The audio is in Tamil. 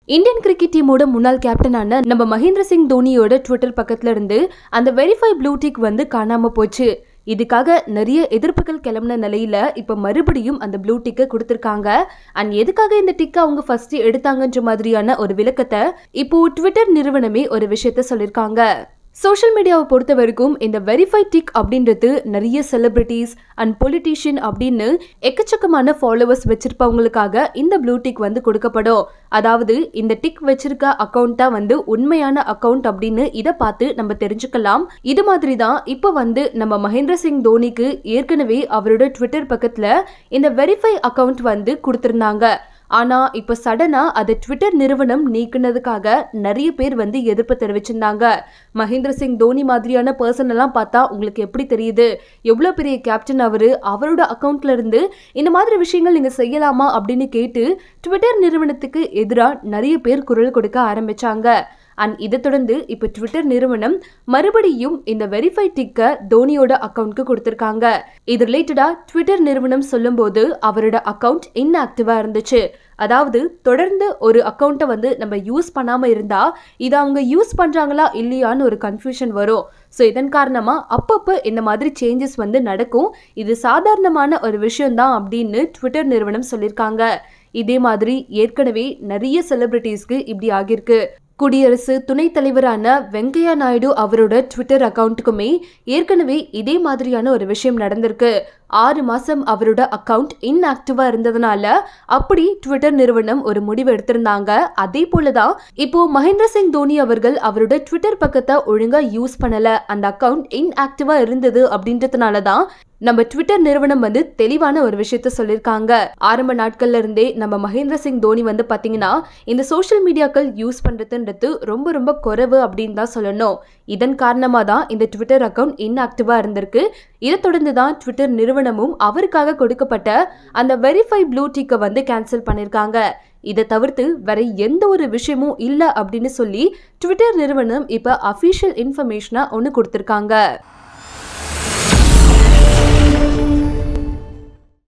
இந்தியன் கிரிக்கெட் டீமோட முன்னாள் கேப்டனான நம்ம மகேந்திர சிங் தோனியோட ட்விட்டர் பக்கத்துல இருந்து அந்த வெரிஃபை ப்ளூ டிக் வந்து காணாம போச்சு இதுக்காக நிறைய எதிர்ப்புகள் கிளம்பின நிலையில இப்ப மறுபடியும் அந்த ப்ளூ டிக்கை கொடுத்திருக்காங்க அண்ட் எதுக்காக இந்த டிக்கை அவங்க ஃபர்ஸ்ட் எடுத்தாங்கன்ற மாதிரியான ஒரு விளக்கத்தை இப்போ ட்விட்டர் நிறுவனமே ஒரு விஷயத்த சொல்லியிருக்காங்க சோஷியல் மீடியாவை பொறுத்த வரைக்கும் இந்த வெரிஃபை டிக் அப்படின்றது நிறைய செலிபிரிட்டிஸ் அண்ட் பொலிட்டீஷியன் அப்படின்னு எக்கச்சக்கமான ஃபாலோவர்ஸ் வச்சிருப்பவங்களுக்காக இந்த ப்ளூ டிக் வந்து கொடுக்கப்படும் அதாவது இந்த டிக் வச்சிருக்க அக்கௌண்ட் தான் வந்து உண்மையான அக்கௌண்ட் அப்படின்னு இதை பார்த்து நம்ம தெரிஞ்சுக்கலாம் இது மாதிரி தான் இப்போ வந்து நம்ம மகேந்திர சிங் தோனிக்கு ஏற்கனவே அவரோட ட்விட்டர் பக்கத்தில் இந்த வெரிஃபை அக்கௌண்ட் வந்து கொடுத்துருந்தாங்க ஆனா இப்ப சடனா அதை ட்விட்டர் நிறுவனம் நீக்குனதுக்காக நிறைய பேர் வந்து எதிர்ப்பு தெரிவிச்சிருந்தாங்க மகேந்திர சிங் தோனி மாதிரியான பர்சன் எல்லாம் பார்த்தா உங்களுக்கு எப்படி தெரியுது எவ்வளோ பெரிய கேப்டன் அவரு அவரோட அக்கௌண்ட்ல இருந்து இந்த மாதிரி விஷயங்கள் நீங்க செய்யலாமா அப்படின்னு கேட்டு ட்விட்டர் நிறுவனத்துக்கு எதிராக நிறைய பேர் குரல் கொடுக்க ஆரம்பிச்சாங்க அண்ட் இதை தொடர்ந்து இப்போ ட்விட்டர் நிறுவனம் மறுபடியும் இந்த வெரிஃபை டிக்கை தோனியோட அக்கௌண்ட்க்கு கொடுத்துருக்காங்க இது ரிலேட்டடாக ட்விட்டர் நிறுவனம் சொல்லும்போது அவரோட அக்கௌண்ட் இன்ஆக்டிவாக இருந்துச்சு அதாவது தொடர்ந்து ஒரு அக்கௌண்ட்டை வந்து நம்ம யூஸ் பண்ணாமல் இருந்தால் இதை அவங்க யூஸ் பண்ணுறாங்களா இல்லையான்னு ஒரு கன்ஃபியூஷன் வரும் ஸோ இதன் காரணமாக அப்பப்போ இந்த மாதிரி சேஞ்சஸ் வந்து நடக்கும் இது சாதாரணமான ஒரு விஷயம்தான் அப்படின்னு ட்விட்டர் நிறுவனம் சொல்லியிருக்காங்க இதே மாதிரி ஏற்கனவே நிறைய செலிபிரிட்டிஸ்க்கு இப்படி ஆகியிருக்கு குடியரசு துணைத் தலைவரான வெங்கையா நாயுடு அவரோட ட்விட்டர் அக்கௌண்ட்டுக்குமே ஏற்கனவே இதே மாதிரியான ஒரு விஷயம் நடந்திருக்கு ஆறு மாசம் அவரோட அக்கவுண்ட் இன்ஆக்டிவா இருந்ததுனால அப்படி ட்விட்டர் நிறுவனம் ஒரு முடிவு எடுத்திருந்தாங்க அதே போலதான் இப்போ மகேந்திர சிங் தோனி அவர்கள் அவரோட ட்விட்டர் பக்கத்தை ஒழுங்கா யூஸ் பண்ணல அந்த அக்கவுண்ட் இன்ஆக்டிவா இருந்தது அப்படின்றதுனால தான் நம்ம ட்விட்டர் நிறுவனம் வந்து தெளிவான ஒரு விஷயத்த சொல்லியிருக்காங்க ஆரம்ப நாட்கள்ல இருந்தே நம்ம மகேந்திர சிங் தோனி வந்து பாத்தீங்கன்னா இந்த சோஷியல் மீடியாக்கள் யூஸ் பண்றதுன்றது ரொம்ப ரொம்ப குறைவு அப்படின்னு தான் சொல்லணும் இதன் காரணமாக தான் இந்த ட்விட்டர் அக்கவுண்ட் இன்ஆக்டிவா இருந்திருக்கு இதை தொடர்ந்து தான் ட்விட்டர் நிறுவனமும் அவருக்காக கொடுக்கப்பட்ட அந்த வெரிஃபை ப்ளூ டிக்கை வந்து கேன்சல் பண்ணியிருக்காங்க இதை தவிர்த்து வேற எந்த ஒரு விஷயமும் இல்லை அப்படின்னு சொல்லி ட்விட்டர் நிறுவனம் இப்போ அஃபிஷியல் இன்ஃபர்மேஷனாக ஒன்று கொடுத்துருக்காங்க